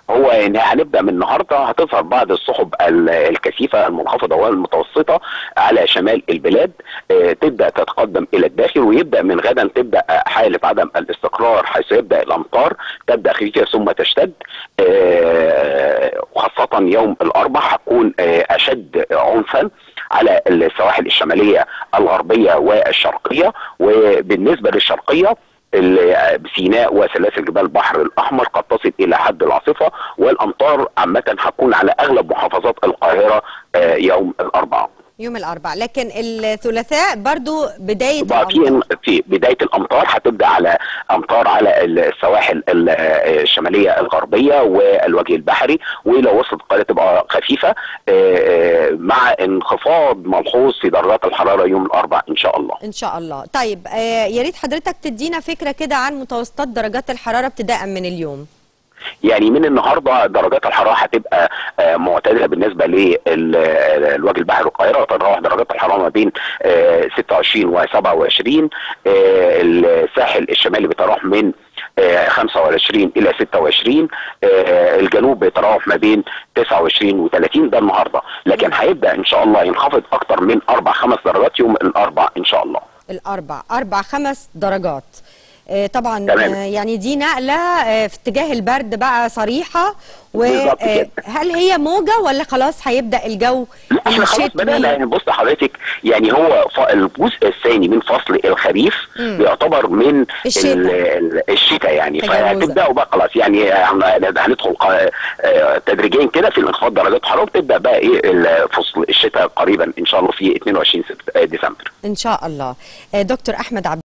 هو ان هنبدا من النهارده هتظهر بعض السحب ال- الكثيفه المنخفضه والمتوسطه على شمال البلاد آه، تبدا تتقدم الى الداخل ويبدا من غدا تبدا حاله عدم الاستقرار حيث يبدا الامطار تبدا خفيفه ثم تشتد آه، وخاصه يوم الاربعاء هتكون آه، اشد عنفا على السواحل الشماليه الغربيه والشرقيه وبالنسبه للشرقيه ال- سيناء وسلاسل جبال البحر الاحمر قد تصل الى حد العاصفه والامطار عامه هتكون على اغلب محافظات القاهره آه، يوم الاربعاء. يوم الاربعاء لكن الثلاثاء برضو بدايه بقى الأمطار. في في بدايه الامطار هتبدا على امطار على السواحل ال- الشماليه الغربيه والوجه البحري ولو وصلت القاهره تبقى خفيفه آه، آه، مع انخفاض ملحوظ في درجات الحراره يوم الاربعاء ان شاء الله. ان شاء الله طيب آه يا ريت حضرتك تدينا فكره كده عن متوسطات درجات الحراره ابتداء من اليوم يعني من النهارده درجات الحراره هتبقى آه، معتدله بالنسبه للوجه البحري والقاهره تتراوح درجات الحراره ما بين آه، 26 و 27 آه، الساحل الشمالي بيتراوح من آه، 25 الى 26 آه، الجنوب بيتراوح ما بين 29 و 30 ده النهارده لكن هيبدا ان شاء الله ينخفض اكتر من اربع خمس درجات يوم الاربع ان شاء الله الاربع اربع خمس درجات آه، طبعا تمام. آه، يعني دي نقله آه، في اتجاه البرد بقى صريحه بالظبط كده. وهل هي موجه ولا خلاص هيبدا الجو لا احنا خلاص بدأنا الشتوي يعني بص حضرتك يعني هو ف- الجزء الثاني من فصل الخريف مم. بيعتبر من الشتاء. ال- ال- الشتاء يعني تجاوزا. فهتبداوا بقى خلاص يعني هن- هندخل قا- آه، تدريجيا كده في انخفاض درجات الحراره وتبدا بقى ايه ال- فصل الشتاء قريبا ان شاء الله في 22 سبت- آه، ديسمبر ان شاء الله آه، دكتور احمد عبد